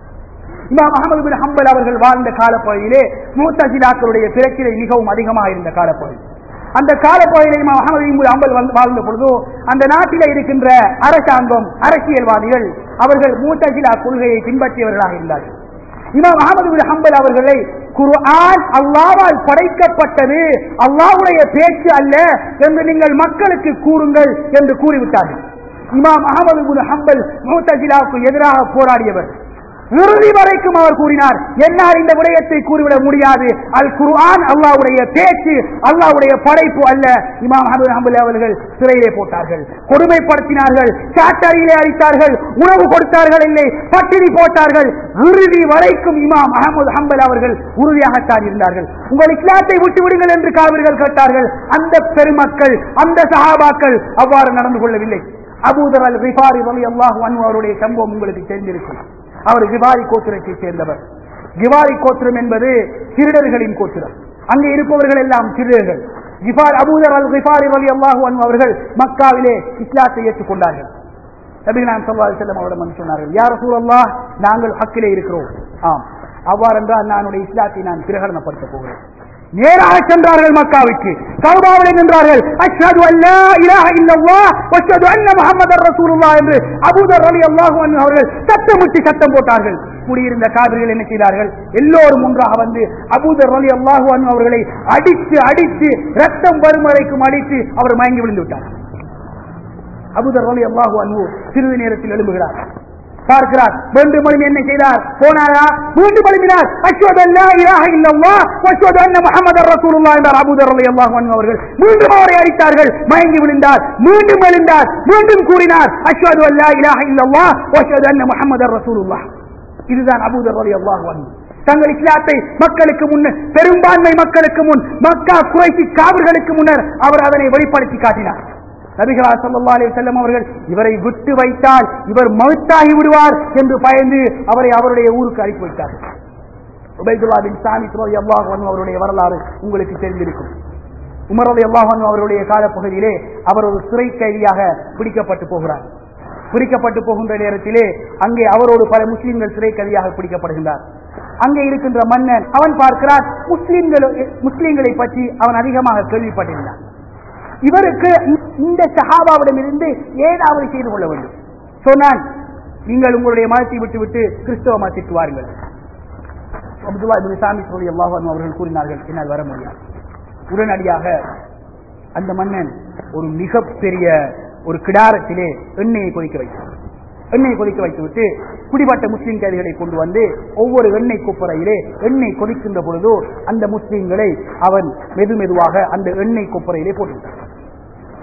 இமாம் அகமது பின் ஹம்பல் அவர்கள் வாழ்ந்த காலப்பகுதியிலே மூத்தசிலாக்களுடைய பிரச்சனை மிகவும் அதிகமாக இருந்த காலப்பகுதி அந்த காலப்பகுதியில் இமாம் அகமது இப்னு ஹம்பல் வந்து வாழ்ந்த பொழுது அந்த நாட்டிலே இருக்கின்ற அரசாங்கம் அரசியல்வாதிகள் அவர்கள் மூத்தசிலா கொள்கையை பின்பற்றியவர்களாக இருந்தார்கள் இமாம் அகமது பின் ஹம்பல் அவர்களை குர்ஆன் அல்லாவால் படைக்கப்பட்டது அல்லாஹ்வுடைய பேச்சு அல்ல என்று நீங்கள் மக்களுக்கு கூறுங்கள் என்று கூறிவிட்டார்கள் இமாம் அகமது பின் ஹம்பல் மூத்தஜிலாவுக்கு எதிராக போராடியவர் இறுதி வரைக்கும் அவர் கூறினார் என்னால் இந்த விடயத்தை கூறிவிட முடியாது அல் குர்ஆன் அல்லாஹ்வுடைய பேச்சு அல்லாஹ்வுடைய படைப்பு அல்ல இமாம் அஹமது ஹம்பல் அவர்கள் சிறையிலே போட்டார்கள் கொடுமைப்படுத்தினார்கள் சாட்டரியிலே அழித்தார்கள் உணவு கொடுத்தார்கள் இல்லை பட்டினி போட்டார்கள் இறுதி வரைக்கும் இமாம் அகமது ஹம்பல் அவர்கள் உறுதியாகத்தான் இருந்தார்கள் உங்கள் இஸ்லாத்தை விட்டு விடுங்கள் என்று காவிர்கள் கேட்டார்கள் அந்த பெருமக்கள் அந்த சஹாபாக்கள் அவ்வாறு நடந்து கொள்ளவில்லை அபூதர் அல் ரிஃபாரி ரலி அல்லாஹு அன்ஹு அவருடைய சம்பவம் உங்களுக்கு தெரிந்திருக்கும் அவர் கிவாரி கோத்திரத்தை சேர்ந்தவர் கிவாரி கோத்திரம் என்பது திருடர்களின் கோத்திரம் அங்கே இருப்பவர்கள் எல்லாம் திருடர்கள் கிஃபார் அபூதர் அல் கிஃபாரி அலி அல்லாஹு அன்ஹு அவர்கள் மக்காவிலே இஸ்லாத்தை ஏற்றுக்கொண்டார்கள் நபிகளாம் சல்லா செல்லம் அவரிடம் வந்து சொன்னார்கள் யார் சூழல்லா நாங்கள் ஹக்கிலே இருக்கிறோம் ஆம் அவ்வாறு என்றால் நான் இஸ்லாத்தை நான் பிரகடனப்படுத்த போகிறேன் நேராக சென்றார்கள் மக்காவுக்கு கௌபாவிலே நின்றார்கள் அஷ்ஹது அல்லா இலாஹ இல்லல்லாஹ் வஷ்ஹது அன்ன முஹம்மதர் ரசூலுல்லாஹ் என்று அபூதர் ரலியல்லாஹு அன்ஹு அவர்கள் சத்தமிட்டு சத்தம் போட்டார்கள் கூடியிருந்த காவிரிகள் என்ன செய்தார்கள் எல்லோரும் ஒன்றாக வந்து அபூதர் ரலியல்லாஹு அன்ஹு அவர்களை அடித்து அடித்து ரத்தம் வரும் வரைக்கும் அடித்து அவர் மயங்கி விழுந்து விட்டார் அபூதர் ரலியல்லாஹு அன்ஹு சிறிது நேரத்தில் எழும்புகிறார் பார்க்கிறார் மீண்டும் எழுப்பி என்ன செய்தார் போனாரா மீண்டும் எழுப்பினார் அஸ்வத் அல்லா இலாஹ இல்லல்லாஹ் வஸ்வத் அன்ன முஹம்மதர் ரசூலுல்லாஹ் என்றார் அபூதர் ரலியல்லாஹு அன்ஹு அவர்கள் மீண்டும் அவரை அடித்தார்கள் மயங்கி விழுந்தார் மீண்டும் எழுந்தார் மீண்டும் கூறினார் அஸ்வத் அல்லா இலாஹ இல்லல்லாஹ் வஸ்வத் அன்ன முஹம்மதர் ரசூலுல்லாஹ் இதுதான் அபூதர் ரலியல்லாஹு அன்ஹு தங்கள் இஸ்லாத்தை மக்களுக்கு முன்னர் பெரும்பான்மை மக்களுக்கு முன் மக்கா குறைசி காவர்களுக்கு முன்னர் அவர் அதனை வெளிப்படுத்தி காட்டினார் நபிகளா சல்லா அலி செல்லம் அவர்கள் இவரை விட்டு வைத்தால் இவர் மறுத்தாகி விடுவார் என்று பயந்து அவரை அவருடைய ஊருக்கு அனுப்பி வைத்தார் உபைதுல்லா பின் சாமி துரோதி அல்லாஹ் அவருடைய வரலாறு உங்களுக்கு தெரிந்திருக்கும் உமரது அல்லாஹ் அவருடைய காலப்பகுதியிலே அவர் ஒரு சிறை கைதியாக பிடிக்கப்பட்டு போகிறார் பிடிக்கப்பட்டு போகின்ற நேரத்திலே அங்கே அவரோடு பல முஸ்லிம்கள் சிறை கைதியாக பிடிக்கப்படுகின்றார் அங்கே இருக்கின்ற மன்னன் அவன் பார்க்கிறார் முஸ்லிம்கள் முஸ்லிம்களை பற்றி அவன் அதிகமாக கேள்விப்பட்டிருந்தான் இவருக்கு இந்த சஹாபாவிடம் இருந்து ஏதாவது செய்து கொள்ள வேண்டும் சொன்னான் நீங்கள் உங்களுடைய மதத்தை விட்டுவிட்டு கிறிஸ்தவ மதத்திற்கு வாருங்கள் அப்துல்லா இப்னு சாமி சொல்லி அல்லாஹ் அவர்கள் கூறினார்கள் என்னால் வர முடியாது உடனடியாக அந்த மன்னன் ஒரு மிகப்பெரிய ஒரு கிடாரத்திலே எண்ணெயை கொதிக்க வைத்தார் எண்ணெய் கொதிக்க வைத்துவிட்டு குடிபட்ட முஸ்லிம் கைதிகளை கொண்டு வந்து ஒவ்வொரு எண்ணெய் கொப்பரையிலே எண்ணெய் கொதிக்கின்ற பொழுதோ அந்த முஸ்லிம்களை அவன் மெது மெதுவாக அந்த எண்ணெய் கொப்பரையிலே போட்டுவிட்டான்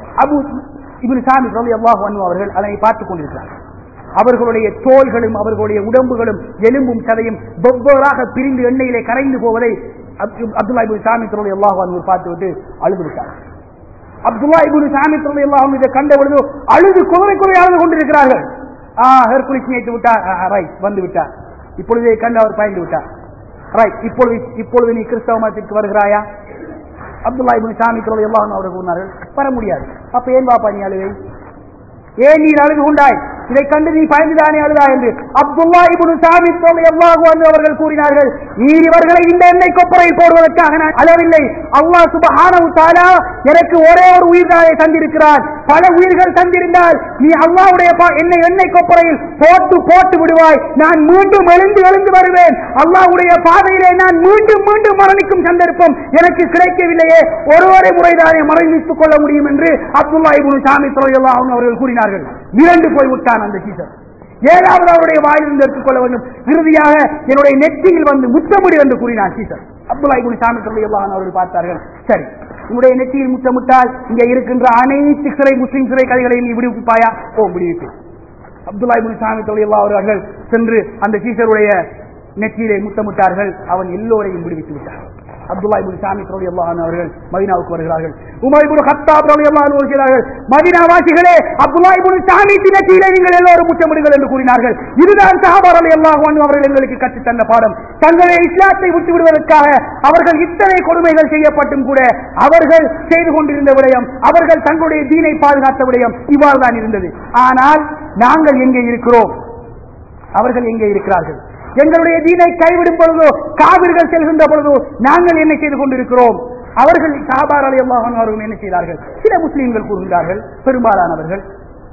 அபு இப்னு சாமி ரலியல்லாஹு அன்ஹு அவர்கள் அதனை பார்த்துக் கொண்டிருக்கிறார்கள் அவர்களுடைய தோள்களும் அவர்களுடைய உடம்புகளும் எலும்பும் சதையும் வெவ்வேறாக பிரிந்து எண்ணெயிலே கரைந்து போவதை அப்து- அப்துல்லா இப்னு சாமி ரலியல்லாஹு அன்ஹு பார்த்து விட்டு அழுது விட்டார் அப்துல்லா இப்னு சாமி ரலியல்லாஹு அன்ஹு இதை கண்ட பொழுது அழுது குதிரை குதிரை அழுது கொண்டிருக்கிறார்கள் ஆ ஹெர்குலிஸ் நேற்று விட்டார் ரைட் வந்து விட்டார் இப்பொழுதே கண்டு அவர் பயந்து விட்டார் ரைட் இப்பொழுது இப்பொழுது நீ கிறிஸ்தவ மதத்திற்கு வருகிறாயா அப்துல்லா இப்னு சாமி ரலியல்லாஹு அன்ஹு அவர்கள் கூறினார்கள் வர முடியாது அப்ப ஏன் பாப்பா நீ அழுகை ஏன் நீ அழுது கொண்டாய் இதை கண்டு நீ பயந்துதானே அழுதா என்று அப்துல்லா இப்னு சாமி ரலியல்லாஹு அன்ஹு அவர்கள் கூறினார்கள் நீர் இவர்களை இந்த எண்ணெய் கொப்பரையில் போடுவதற்காக நான் அழவில்லை அல்லாஹ் சுப்ஹானஹு தஆலா எனக்கு ஒரே ஒரு உயிர் தானே தந்திருக்கிறார் பல உயிர்கள் தந்திருந்தால் நீ அல்லாஹ்வுடைய பா- என்னை எண்ணெய் கொப்பரையில் போட்டு போட்டு விடுவாய் நான் மீண்டும் எழுந்து எழுந்து வருவேன் அல்லாஹ்வுடைய பாதையிலே நான் மீண்டும் மீண்டும் மரணிக்கும் சந்தர்ப்பம் எனக்கு கிடைக்கவில்லையே ஒருவரை முறைதானே மரணித்துக் கொள்ள முடியும் என்று அப்துல்லா இப்னு சாமி ரலியல்லாஹு அன்ஹு அவர்கள் கூறினார்கள் மிரண்டு போய் விட்டான் அந்த சீசர் ஏதாவது அவருடைய வாயிலிருந்து எடுத்துக்கொள்ள வேண்டும் இறுதியாக என்னுடைய நெற்றியில் வந்து முத்தமிடு என்று கூறினார் சீசர் அப்துல்லா இப்னு சாமி ரலியல்லாஹு அன்ஹு அவர்கள் பார்த்தார்கள் சரி உன்னுடைய நெற்றியில் முத்தமிட்டால் இங்கே இருக்கின்ற அனைத்து சிறை முஸ்லிம் சிறை கைகளையும் நீ விடுவிப்பாயா ஓ விடுவிப்பேன் அப்துல்லா இப்னு சாமி ரலியல்லாஹு அவர்கள் சென்று அந்த சீசருடைய நெற்றியிலே முத்தமிட்டார்கள் அவன் எல்லோரையும் விடுவித்து விட்டார் அப்துல்லா இப்னு சாமி ரலியல்லாஹு அன்ஹு அவர்கள் மதீனாவுக்கு வருகிறார்கள் உமர் இப்னு கத்தாப் ரலியல்லாஹு அன்ஹு வருகிறார்கள் மதீனா வாசிகளே அப்துல்லா இப்னு சாமி நெற்றியிலே நீங்கள் எல்லோரும் முத்தமிடுங்கள் என்று கூறினார்கள் இதுதான் சஹாபா ரலியல்லாஹு அன்ஹு அவர்கள் எங்களுக்கு கற்றுத் தந்த பாடம் தங்களுடைய இஸ்லாத்தை விட்டு விடுவதற்காக அவர்கள் இத்தனை கொடுமைகள் செய்யப்பட்டும் கூட அவர்கள் செய்து கொண்டிருந்த விடயம் அவர்கள் தங்களுடைய தீனை பாதுகாத்த விடயம் இவ்வாறு தான் இருந்தது ஆனால் நாங்கள் எங்கே இருக்கிறோம் அவர்கள் எங்கே இருக்கிறார்கள் எங்களுடைய தீனை கைவிடும் பொழுதோ காவிர்கள் செல்கின்ற பொழுதோ நாங்கள் என்ன செய்து கொண்டிருக்கிறோம் அவர்கள் சாபார் அலி அவர்கள் என்ன செய்தார்கள் சில முஸ்லீம்கள் கூறுகிறார்கள் பெரும்பாலானவர்கள்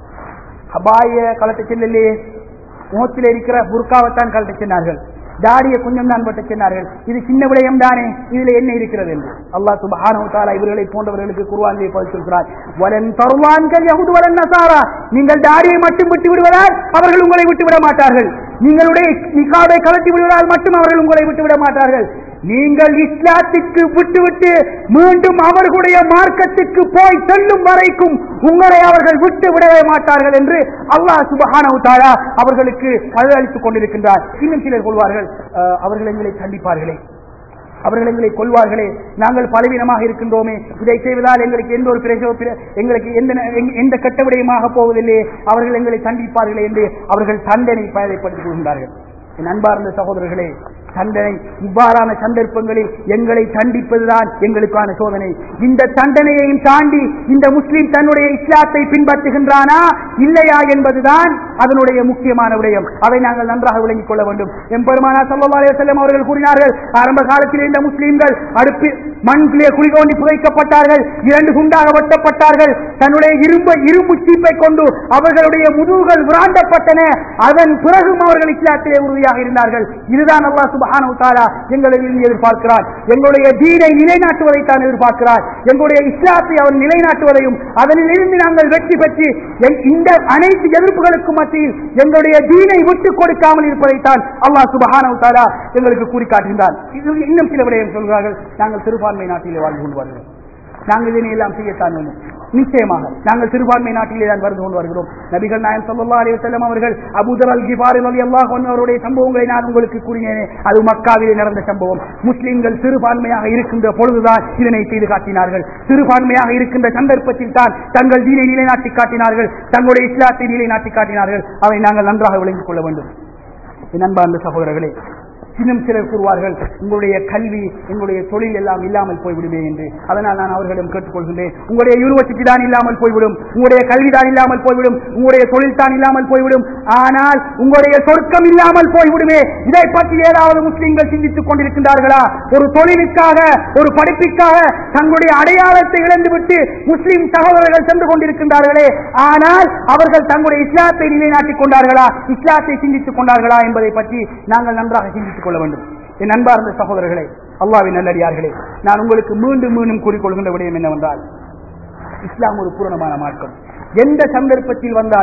அபாய கலட்ட செல்லலையே முகத்தில் இருக்கிற புர்காவைத்தான் கலட்ட சென்றார்கள் தாடியை கொஞ்சம் தான் பட்டு சென்றார்கள் இது சின்ன விடயம் தானே இதுல என்ன இருக்கிறது என்று அல்லாஹ் சுப்ஹானஹு தஆலா இவர்களை போன்றவர்களுக்கு குர்ஆனிலே பதில் வலன் தருவான்கள் யஹூது வலன் நசாரா நீங்கள் தாடியை மட்டும் விட்டு விடுவதால் அவர்கள் உங்களை விட்டு விட மாட்டார்கள் நீங்களுடைய நிகாபை கலட்டி விடுவதால் மட்டும் அவர்கள் உங்களை விட்டு விட மாட்டார்கள் நீங்கள் இஸ்லாத்துக்கு விட்டுவிட்டு மீண்டும் அவர்களுடைய மார்க்கத்துக்கு போய் செல்லும் வரைக்கும் உங்களை அவர்கள் விட்டு விடவே மாட்டார்கள் என்று அல்லாஹ் சுபஹானஹு தஆலா அவர்களுக்கு அளித்துக் கொண்டிருக்கின்றார் இன்னும் சிலர் கொள்வார்கள் அஹ், அவர்கள் எங்களை கண்டிப்பார்களே அவர்கள் எங்களை கொள்வார்களே நாங்கள் பலவீனமாக இருக்கின்றோமே இதை செய்வதால் எங்களுக்கு எந்த ஒரு பிரசவ பிர- எங்களுக்கு எந்த ந- எங்க- எந்த கெட்ட விடயமாக போவதில்லையே அவர்கள் எங்களை தண்டிப்பார்களே என்று அவர்கள் தண்டனை பயதைப்படுத்திக் கொள்கின்றார்கள் என் அன்பார்ந்த சகோதரர்களே தண்டனை இவ்வாறான சந்தர்ப்பங்களில் எங்களை தண்டிப்பதுதான் எங்களுக்கான சோதனை இந்த தண்டனையையும் தாண்டி இந்த முஸ்லிம் தன்னுடைய இஸ்லாத்தை பின்பற்றுகின்றானா இல்லையா என்பதுதான் அதனுடைய முக்கியமான விடயம் அதை நாங்கள் நன்றாக விளங்கிக் கொள்ள வேண்டும் எம்பெருமானா சல்லல்லாஹு அலைஹி வஸல்லம் அவர்கள் கூறினார்கள் ஆரம்ப காலத்தில் இந்த முஸ்லிம்கள் அடுப்பு மண்ணிலே குழி தோண்டி புதைக்கப்பட்டார்கள் இரண்டு குண்டாக வெட்டப்பட்டார்கள் தன்னுடைய இரும்பு இரும்பு சீப்பை கொண்டு அவர்களுடைய முதுகுகள் விராண்டப்பட்டன அதன் பிறகும் அவர்கள் இஸ்லாத்திலே உறுதியாக இருந்தார்கள் இதுதான் அல்லாஹ் சுப்ஹானஹு தஆலா எங்களில் எதிர்பார்க்கிறார் எங்களுடைய தீனை நிலைநாட்டுவதை தான் எதிர்பார்க்கிறார் எங்களுடைய இஸ்லாத்தை அவர் நிலைநாட்டுவதையும் அதனில் இருந்து நாங்கள் வெற்றி பெற்று எங்- இந்த அனைத்து எதிர்ப்புகளுக்கும் மத்தியில் எங்களுடைய தீனை விட்டுக் கொடுக்காமல் இருப்பதைத்தான் அல்லாஹ் சுப்ஹானஹு தஆலா எங்களுக்கு கூறி காட்டுகின்றார் இது இன்னும் சில விடயம் சொல்கிறார்கள் நாங்கள் சிறுபான்மை நாட்டிலே வாழ்ந்து கொண்டு வருகிறோம் நாங்கள் இதனை எல்லாம் செய்யத்தான் வேண்டும் நிச்சயமாக நாங்கள் சிறுபான்மை நாட்டிலே தான் வந்து கொண்டு வருகிறோம் நபிகள் நாயம் ஸல்லல்லாஹு அலைஹி வஸல்லம் அவர்கள் அபூதர் அல் கிஃபாரி ரலியல்லாஹு அன்ஹு அவருடைய சம்பவங்களை நான் உங்களுக்கு கூறினேனே அது மக்காவிலே நடந்த சம்பவம் முஸ்லிம்கள் சிறுபான்மையாக இருக்கின்ற பொழுதுதான் இதனை செய்து காட்டினார்கள் சிறுபான்மையாக இருக்கின்ற சந்தர்ப்பத்தில் தான் தங்கள் தீனை நிலைநாட்டி காட்டினார்கள் தங்களுடைய இஸ்லாத்தை நிலைநாட்டி காட்டினார்கள் அதை நாங்கள் நன்றாக விளங்கிக் கொள்ள வேண்டும் என் அன்பார்ந்த சகோதரர்களே இன்னும் சிலர் கூறுவார்கள் உங்களுடைய கல்வி உங்களுடைய தொழில் எல்லாம் இல்லாமல் போய்விடுமே என்று அதனால் நான் அவர்களிடம் கேட்டுக்கொள்கின்றேன் உங்களுடைய யூனிவர்சிட்டி தான் இல்லாமல் போய்விடும் உங்களுடைய கல்வி தான் இல்லாமல் போய்விடும் உங்களுடைய தொழில் தான் இல்லாமல் போய்விடும் ஆனால் உங்களுடைய சொர்க்கம் இல்லாமல் போய்விடுமே இதை பற்றி ஏதாவது முஸ்லிம்கள் சிந்தித்துக் கொண்டிருக்கின்றார்களா ஒரு தொழிலுக்காக ஒரு படிப்பிற்காக தங்களுடைய அடையாளத்தை இழந்துவிட்டு முஸ்லிம் சகோதரர்கள் சென்று கொண்டிருக்கின்றார்களே ஆனால் அவர்கள் தங்களுடைய இஸ்லாத்தை நிலைநாட்டிக் கொண்டார்களா இஸ்லாத்தை சிந்தித்துக் கொண்டார்களா என்பதை பற்றி நாங்கள் நன்றாக சிந்தித்துக் கொள்ள வேண்டும் என் அன்பார்ந்த சகோதரர்களே அல்லாவின் நல்லடியார்களே நான் உங்களுக்கு மீண்டும் மீண்டும் கூறிக்கொள்கின்ற விடயம் என்னவென்றால் இஸ்லாம் ஒரு பூரணமான மார்க்கம் எந்த சந்தர்ப்பத்தில் வந்தாலும்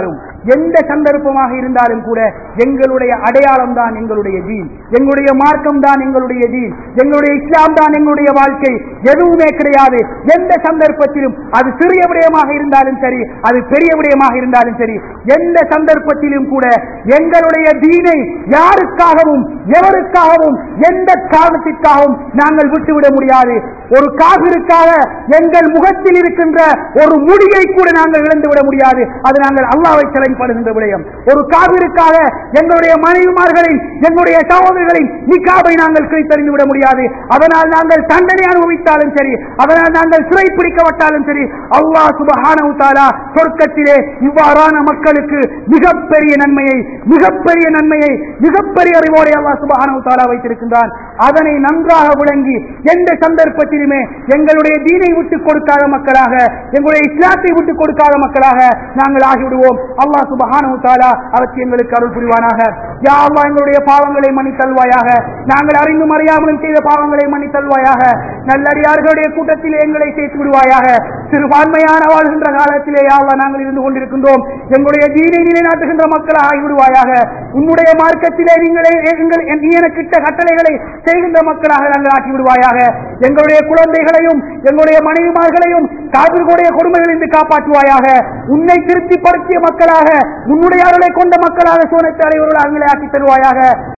எந்த சந்தர்ப்பமாக இருந்தாலும் கூட எங்களுடைய அடையாளம் தான் எங்களுடைய தீன் எங்களுடைய மார்க்கம் தான் எங்களுடைய தீன் எங்களுடைய இஸ்லாம் தான் எங்களுடைய வாழ்க்கை எதுவுமே கிடையாது எந்த சந்தர்ப்பத்திலும் அது சிறிய விடயமாக இருந்தாலும் சரி அது பெரிய விடயமாக இருந்தாலும் சரி எந்த சந்தர்ப்பத்திலும் கூட எங்களுடைய தீனை யாருக்காகவும் எவருக்காகவும் எந்த காரணத்திற்காகவும் நாங்கள் விட்டுவிட முடியாது ஒரு காவிற்காக எங்கள் முகத்தில் இருக்கின்ற ஒரு முடியை கூட நாங்கள் இழந்து விட முடியாது அது நாங்கள் அல்லாவை சிலைப்படுகின்ற விடயம் ஒரு காவிற்காக எங்களுடைய மனைவிமார்களின் எங்களுடைய சகோதரிகளின் நிக்காவை நாங்கள் கிழித்தறிந்து விட முடியாது அதனால் நாங்கள் தண்டனை அனுபவித்தாலும் சரி அதனால் நாங்கள் சிறை பிடிக்கப்பட்டாலும் சரி அல்லாஹ் சுபஹானஹு தஆலா சொர்க்கத்திலே இவ்வாறான மக்களுக்கு மிகப்பெரிய நன்மையை மிகப்பெரிய நன்மையை மிகப்பெரிய அறிவோரை அல்லாஹ் சுபஹானஹு தஆலா வைத்திருக்கின்றான் அதனை நன்றாக விளங்கி எந்த சந்தர்ப்பத்திலுமே எங்களுடைய தீனை விட்டுக் கொடுக்காத மக்களாக எங்களுடைய இஸ்லாத்தை விட்டுக் கொடுக்காத மக்களாக நாங்கள் ஆகிவிடுவோம் அல்லாஹ் சுபஹானஹு தஆலா அவற்றை எங்களுக்கு அருள் புரிவானாக யா அல்லாஹ் எங்களுடைய பாவங்களை மன்னித்தல்வாயாக நாங்கள் அறிந்தும் அறியாமலும் செய்த பாவங்களை மன்னித்தல்வாயாக நல்லடியார்களுடைய கூட்டத்திலே எங்களை சேர்த்து விடுவாயாக சிறுபான்மையான வாழ்கின்ற காலத்திலே யா அல்லாஹ் நாங்கள் இருந்து கொண்டிருக்கின்றோம் எங்களுடைய தீனை நிலைநாட்டுகின்ற மக்களாக ஆகிவிடுவாயாக உன்னுடைய மார்க்கத்திலே நீங்களே எங்கள் நீ எனக்கிட்ட கட்டளைகளை செய்கின்ற மக்களாக நாங்கள் ஆக்கி விடுவாயாக எங்களுடைய குழந்தைகளையும் எங்களுடைய மனைவிமார்களையும் காவிர்களுடைய கொடுமைகளிலிருந்து காப்பாற்றுவாயாக உன்னை திருப்திப்படுத்திய மக்களாக உன்னுடைய அருளை கொண்ட மக்களாக சோனத்தை அடைவர்களாக ஆக்கி தருவாயாக